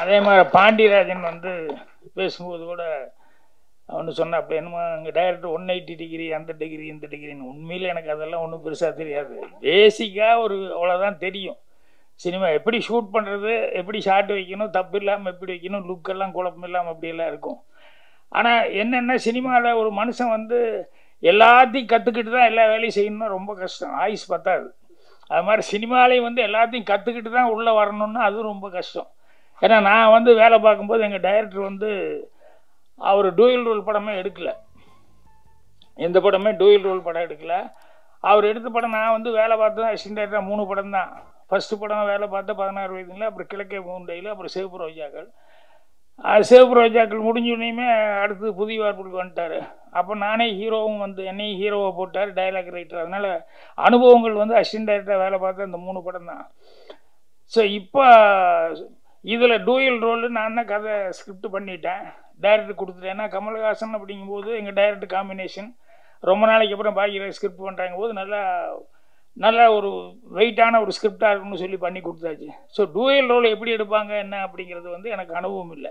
அதே மாதிரி பாண்டியராஜன் வந்து பேசும்போது கூட அவனு சொன்ன அப்படி என்னமோ அங்கே டைரக்டர் ஒன் எயிட்டி டிகிரி அந்த டிகிரி இந்த டிகிரின்னு உண்மையில் எனக்கு அதெல்லாம் ஒன்றும் பெருசாக தெரியாது பேசிக்காக ஒரு அவ்வளோதான் தெரியும் சினிமா எப்படி ஷூட் பண்ணுறது எப்படி ஷாட் வைக்கணும் தப்பு இல்லாமல் எப்படி வைக்கணும் லுக்கெல்லாம் குழப்பம் இல்லாமல் அப்படியெல்லாம் இருக்கும் ஆனால் என்னென்ன சினிமாவில் ஒரு மனுஷன் வந்து எல்லாத்தையும் கற்றுக்கிட்டு தான் எல்லா வேலையும் செய்யணும்னா ரொம்ப கஷ்டம் ஆயுஸ் பத்தாது அது மாதிரி சினிமாலையும் வந்து எல்லாத்தையும் கற்றுக்கிட்டு தான் உள்ளே வரணும்னா அதுவும் ரொம்ப கஷ்டம் ஏன்னா நான் வந்து வேலை பார்க்கும்போது எங்கள் டைரக்டர் வந்து அவர் டூயல் ரோல் படமே எடுக்கல எந்த படமே டூயல் ரோல் படம் எடுக்கல அவர் எடுத்த படம் நான் வந்து வேலை பார்த்தது அசிஸ்டன்ட் டைரக்டர் மூணு படம் தான் ஃபஸ்ட்டு படம் வேலை பார்த்த பதினாறு வயதுல அப்புறம் கிழக்கே மூண்டையில் அப்புறம் சிவப்பு ரோஜாக்கள் அது சிவப்பு ரோஜாக்கள் முடிஞ்சோடனேயுமே அடுத்து புதிய வார்ப்புக்கு வந்துட்டார் அப்போ நானே ஹீரோவும் வந்து என்னையும் ஹீரோவை போட்டார் டைலாக் ரைட்டர் அதனால் அனுபவங்கள் வந்து அசிஸ்டன்ட் டைரக்டர் வேலை பார்த்த இந்த மூணு படம் தான் ஸோ இப்போ இதில் டூயல் ரோல் நான் தான் கதை ஸ்கிரிப்ட் பண்ணிட்டேன் டைரக்டர் கொடுத்துட்டேன் ஏன்னா கமல்ஹாசன் அப்படிங்கும்போது எங்கள் டைரக்டர் காம்பினேஷன் ரொம்ப நாளைக்கு அப்புறம் பாக்கி ஸ்கிரிப்ட் பண்ணுறாங்க போது நல்லா நல்ல ஒரு வெயிட்டான ஒரு ஸ்கிரிப்டாக இருக்கும்னு சொல்லி பண்ணி கொடுத்தாச்சு ஸோ டூயல் ரோல் எப்படி எடுப்பாங்க என்ன அப்படிங்கிறது வந்து எனக்கு அனுபவம் இல்லை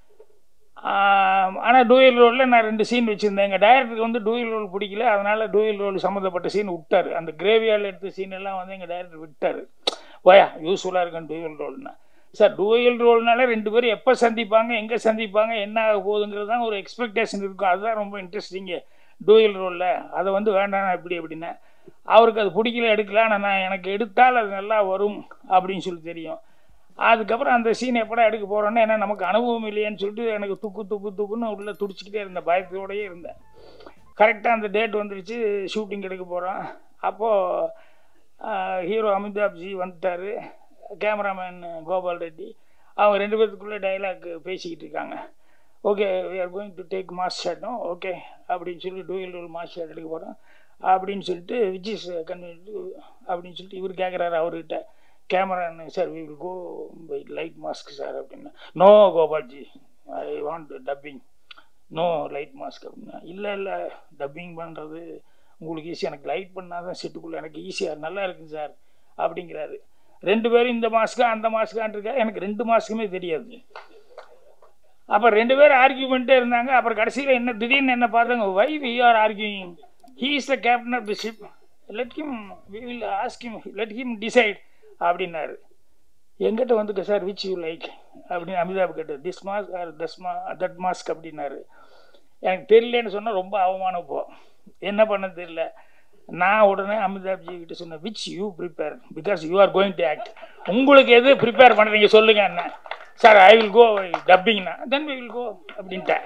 ஆனால் டூயல் ரோலில் நான் ரெண்டு சீன் வச்சுருந்தேன் எங்கள் டைரக்டருக்கு வந்து டூயல் ரோல் பிடிக்கல அதனால் டூயல் ரோல் சம்மந்தப்பட்ட சீன் விட்டார் அந்த கிரேவியால் எடுத்த சீன் எல்லாம் வந்து எங்கள் டைரக்டர் விட்டார் போயா யூஸ்ஃபுல்லாக இருக்கும் டூயல் ரோல்னா சார் டூயல் ரோல்னால ரெண்டு பேரும் எப்போ சந்திப்பாங்க எங்கே சந்திப்பாங்க என்ன ஆக போகுதுங்கிறது தான் ஒரு எக்ஸ்பெக்டேஷன் இருக்கும் அதுதான் ரொம்ப இன்ட்ரெஸ்டிங்கு டூயல் ரோலில் அதை வந்து வேண்டாம் எப்படி அப்படின்னா அவருக்கு அது பிடிக்கல எடுக்கல ஆனால் நான் எனக்கு எடுத்தால் அது நல்லா வரும் அப்படின்னு சொல்லி தெரியும் அதுக்கப்புறம் அந்த சீன் எப்படா எடுக்க போகிறோன்னா ஏன்னா நமக்கு அனுபவம் இல்லையேன்னு சொல்லிட்டு எனக்கு துக்கு துக்கு துக்குன்னு உள்ளே துடிச்சிக்கிட்டே இருந்தேன் பயத்தோடயே இருந்தேன் கரெக்டாக அந்த டேட் வந்துருச்சு ஷூட்டிங் எடுக்க போகிறோம் அப்போது ஹீரோ அமிதாப்ஜி வந்துட்டார் கேமராமேன் கோபால் ரெட்டி அவங்க ரெண்டு பேர்த்துக்குள்ளே டைலாக் பேசிக்கிட்டு இருக்காங்க okay we are going to take mass ஷாட்டும் ஓகே அப்படின்னு சொல்லி டூயல் டூல் மாஸ் ஷாட் எடுக்க போகிறோம் அப்படின்னு சொல்லிட்டு விச் இஸ் கன்வீனியன்ட் அப்படின்னு சொல்லிட்டு இவர் கேட்குறாரு அவர்கிட்ட கேமரான்னு sir we will go by light mask sir அப்படின்னா no Gopalji I want dubbing no light mask அப்படின்னா இல்லை இல்லை டப்பிங் பண்ணுறது உங்களுக்கு ஈஸி எனக்கு லைட் பண்ணால் தான் செட்டுக்குள்ளே எனக்கு ஈஸியாக நல்லா இருக்குங்க சார் அப்படிங்கிறாரு ரெண்டு பேரும் இந்த மாஸ்க்கா அந்த மாஸ்க்கான் இருக்கா எனக்கு ரெண்டு மாஸ்க்குமே தெரியாது அப்போ ரெண்டு பேரும் ஆர்கியூமெண்ட்டே இருந்தாங்க அப்புறம் கடைசியில் என்ன திடீர்னு என்ன பார்த்தாங்க why we are arguing he is the captain of the ship let him we will ask him let him decide அப்படின்னாரு எங்கிட்ட வந்துக்க சார் விச் யூ லைக் அப்படின்னு அமிதாப் கேட்டு திஸ் மாஸ்க் ஆர் தஸ் மா தட் மாஸ்க் அப்படின்னாரு எனக்கு தெரியலன்னு சொன்னால் ரொம்ப அவமானம் போ என்ன பண்ண தெரியல நான் உடனே அமிதாப்ஜி கிட்ட சொன்னேன் which you prepare because you are going to act உங்களுக்கு எது ப்ரிப்பேர் பண்ணுறீங்க சொல்லுங்க என்ன சார் ஐ வில் கோ டப்பிங்னா தென் வி வில் கோ அப்படின்ட்டேன்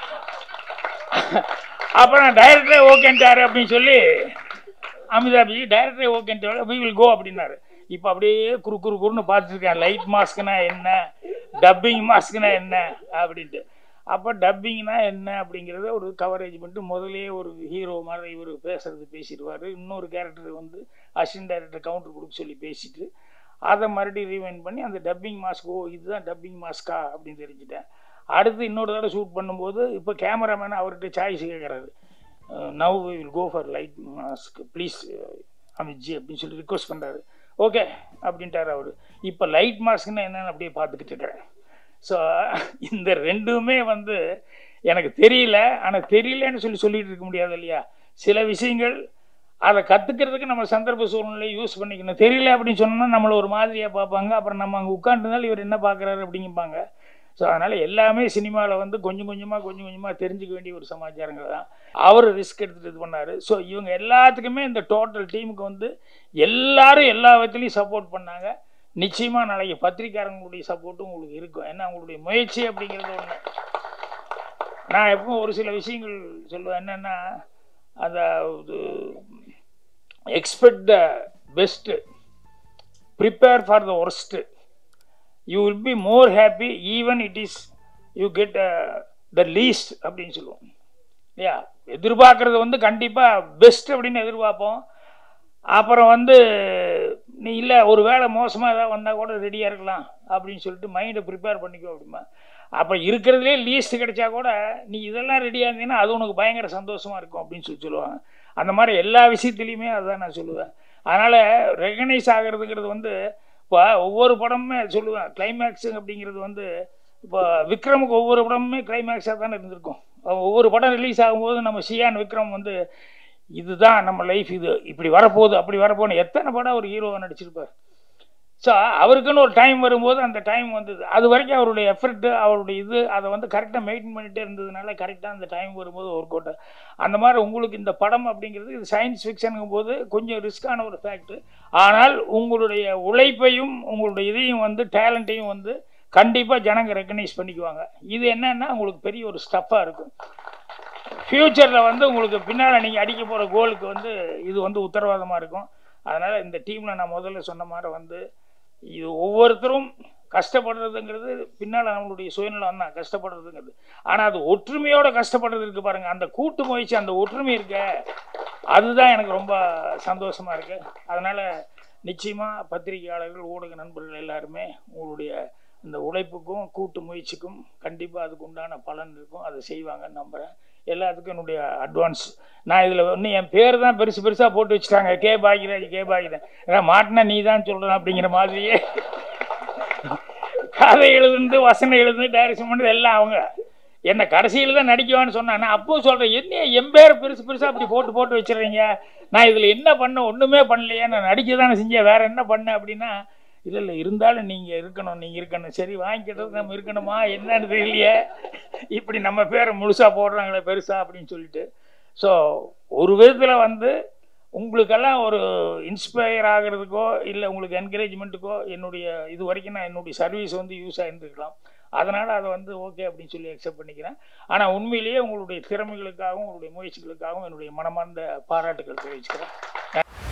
அப்புறம் டைரக்டரே ஓகேன்ட்டாரு அப்படின்னு சொல்லி அமிதாப்ஜி டைரக்டரே ஓகேன்ட்டாரு வி வில் கோ அப்படின்னாரு இப்போ அப்படியே குறு குறு குறுன்னு பார்த்துருக்கேன் லைட் மாஸ்க்னா என்ன டப்பிங் மாஸ்க்னா என்ன அப்படின்ட்டு அப்போ டப்பிங்னா என்ன அப்படிங்கிறத ஒரு கவரேஜ் பண்ணிட்டு முதலே ஒரு ஹீரோ மாதிரி இவர் பேசுறது பேசிடுவார் இன்னொரு கேரக்டர் வந்து அசிஸ்டன்ட் டைரக்டர் கவுண்டர் கொடுக்க சொல்லி பேசிட்டு அதை மறுபடியும் ரீவைண்ட் பண்ணி அந்த டப்பிங் மாஸ்க் ஓ இதுதான் டப்பிங் மாஸ்கா அப்படின்னு தெரிஞ்சுட்டேன் அடுத்து இன்னொரு தடவை ஷூட் பண்ணும்போது இப்போ கேமராமேன் அவர்கிட்ட சாய்ஸ் கேட்குறாரு now we will go for light mask please Amitji அப்படின்னு சொல்லி ரிக்வஸ்ட் பண்ணுறாரு ஓகே அப்படின்ட்டார் அவர் இப்போ லைட் மாஸ்க்னா என்னென்னு அப்படியே பார்த்துக்கிட்டு இருக்கிறேன் ஸோ இந்த ரெண்டுமே வந்து எனக்கு தெரியல ஆனால் தெரியலன்னு சொல்லி சொல்லிட்டு இருக்க முடியாது இல்லையா சில விஷயங்கள் அதை கற்றுக்கிறதுக்கு நம்ம சந்தர்ப்ப சூழ்நிலை யூஸ் பண்ணிக்கணும் தெரியல அப்படின்னு சொன்னோம்னா நம்மளை ஒரு மாதிரியாக பார்ப்பாங்க அப்புறம் நம்ம அங்கே உட்காந்துருந்தாலும் இவர் என்ன பார்க்குறாரு அப்படிங்கப்பாங்க ஸோ அதனால் எல்லாமே சினிமாவில் வந்து கொஞ்சம் கொஞ்சமாக கொஞ்சம் கொஞ்சமாக தெரிஞ்சுக்க வேண்டிய ஒரு சமாச்சாரங்கள் தான் அவர் ரிஸ்க் எடுத்துகிட்டு இது பண்ணார் ஸோ இவங்க எல்லாத்துக்குமே இந்த டோட்டல் டீமுக்கு வந்து எல்லாரும் எல்லா விதத்துலையும் சப்போர்ட் பண்ணாங்க நிச்சயமாக நாளைக்கு பத்திரிக்காரங்களுடைய சப்போர்ட்டும் உங்களுக்கு இருக்கும் ஏன்னா உங்களுடைய முயற்சி அப்படிங்கிறது ஒன்று நான் எப்பவும் ஒரு சில விஷயங்கள் சொல்லுவேன் என்னென்னா அதாவது expect the best prepare for the worst you will be more happy even it is you get the least அப்படின்னு சொல்லுவோம் இல்லையா எதிர்பார்க்குறது வந்து கண்டிப்பாக பெஸ்ட் அப்படின்னு எதிர்பார்ப்போம் அப்புறம் வந்து நீ இல்லை ஒரு வேளை மோசமாக ஏதாவது வந்தால் கூட ரெடியாக இருக்கலாம் அப்படின்னு சொல்லிட்டு மைண்டை ப்ரிப்பேர் பண்ணிக்கோ அப்படிமா அப்போ இருக்கிறதுலே லீஸ்ட் கிடைச்சா கூட நீ இதெல்லாம் ரெடியாக இருந்தீங்கன்னா அது உனக்கு பயங்கர சந்தோஷமாக இருக்கும் அப்படின்னு சொல்லி சொல்லுவாங்க அந்த மாதிரி எல்லா விஷயத்துலையுமே அதுதான் நான் சொல்லுவேன் அதனால் ரெகனைஸ் ஆகிறதுங்கிறது வந்து இப்போ ஒவ்வொரு படமுமே சொல்லுவேன் கிளைமேக்ஸு அப்படிங்கிறது வந்து இப்போ விக்ரமுக்கு ஒவ்வொரு படமுமே கிளைமேக்ஸாக தானே இருந்திருக்கும் ஒவ்வொரு படம் ரிலீஸ் ஆகும்போது நம்ம சியான் விக்ரம் வந்து இதுதான் நம்ம லைஃப் இது இப்படி வரப்போகுது அப்படி வரப்போகுது எத்தனை படம் ஒரு ஹீரோவை நடிச்சிருப்பார் ஸோ அவருக்குன்னு ஒரு டைம் வரும்போது அந்த டைம் வந்தது அது வரைக்கும் அவருடைய எஃபர்ட்டு அவருடைய இது அதை வந்து கரெக்டாக மெயின்டைன் பண்ணிகிட்டே இருந்ததுனால கரெக்டாக அந்த டைம் வரும்போது ஒர்க் அவுட் அந்த மாதிரி உங்களுக்கு இந்த படம் அப்படிங்கிறது இது சயின்ஸ் ஃபிக்ஷனுங்கும் போது கொஞ்சம் ரிஸ்க்கான ஒரு ஃபேக்ட்டு ஆனால் உங்களுடைய உழைப்பையும் உங்களுடைய இதையும் வந்து டேலண்ட்டையும் வந்து கண்டிப்பாக ஜனங்க ரெக்கக்னைஸ் பண்ணிக்குவாங்க இது என்னன்னா உங்களுக்கு பெரிய ஒரு ஸ்டஃப்பாக இருக்கும் ஃப்யூச்சரில் வந்து உங்களுக்கு பின்னால் நீங்கள் அடிக்க போகிற கோலுக்கு வந்து இது வந்து உத்தரவாதமாக இருக்கும் அதனால் இந்த டீமில் நான் முதல்ல சொன்ன மாதிரி வந்து இது ஒவ்வொருத்தரும் கஷ்டப்படுறதுங்கிறது பின்னால் நம்மளுடைய சுயநலம் தான் கஷ்டப்படுறதுங்கிறது ஆனால் அது ஒற்றுமையோட கஷ்டப்படுறது இருக்கு பாருங்கள் அந்த கூட்டு முயற்சி அந்த ஒற்றுமை இருக்க அதுதான் எனக்கு ரொம்ப சந்தோஷமாக இருக்குது அதனால் நிச்சயமாக பத்திரிகையாளர்கள் ஊடக நண்பர்கள் எல்லாருமே உங்களுடைய இந்த உழைப்புக்கும் கூட்டு முயற்சிக்கும் கண்டிப்பாக அதுக்கு உண்டான பலன் இருக்கும் அதை செய்வாங்கன்னு நம்புகிறேன் எல்லாத்துக்கும் என்னுடைய அட்வான்ஸ் நான் இதில் இன்னும் என் பேர் தான் பெருசு பெருசாக போட்டு வச்சுட்டாங்க கே பாகிராஜ் கே பாகிராஜ் ஏன்னா மாட்டினா நீ தான் சொல்கிறேன் அப்படிங்கிற மாதிரியே கதை எழுதுந்து வசனம் எழுதுந்து டைரக்ஷன் பண்ணது எல்லாம் அவங்க என்ன கடைசியில் தான் நடிக்குவான்னு சொன்னாங்க நான் அப்போ சொல்கிறேன் என்ன என் பேர் பெருசு பெருசாக அப்படி போட்டு போட்டு வச்சிடுறீங்க நான் இதில் என்ன பண்ண ஒன்றுமே பண்ணலையே நான் நடிக்க தானே செஞ்சேன் வேறு என்ன பண்ணேன் அப்படின்னா இல்லை இல்லை இருந்தாலும் நீங்கள் இருக்கணும் நீங்கள் இருக்கணும் சரி வாங்கிக்கிட்டது நம்ம இருக்கணுமா என்னன்னு தெரியலையே இப்படி நம்ம பேரை முழுசாக போடுறாங்களே பெருசாக அப்படின்னு சொல்லிட்டு ஸோ ஒரு விதத்தில் வந்து உங்களுக்கெல்லாம் ஒரு இன்ஸ்பயர் ஆகிறதுக்கோ இல்லை உங்களுக்கு என்கரேஜ்மெண்ட்டுக்கோ என்னுடைய இது வரைக்கும் நான் என்னுடைய சர்வீஸ் வந்து யூஸ் ஆகிருந்துருக்கலாம் அதனால் அதை வந்து ஓகே அப்படின்னு சொல்லி அக்செப்ட் பண்ணிக்கிறேன் ஆனால் உண்மையிலேயே உங்களுடைய திறமைகளுக்காகவும் உங்களுடைய முயற்சிகளுக்காகவும் என்னுடைய மனமார்ந்த பாராட்டுகள் தெரிவிச்சுக்கிறேன்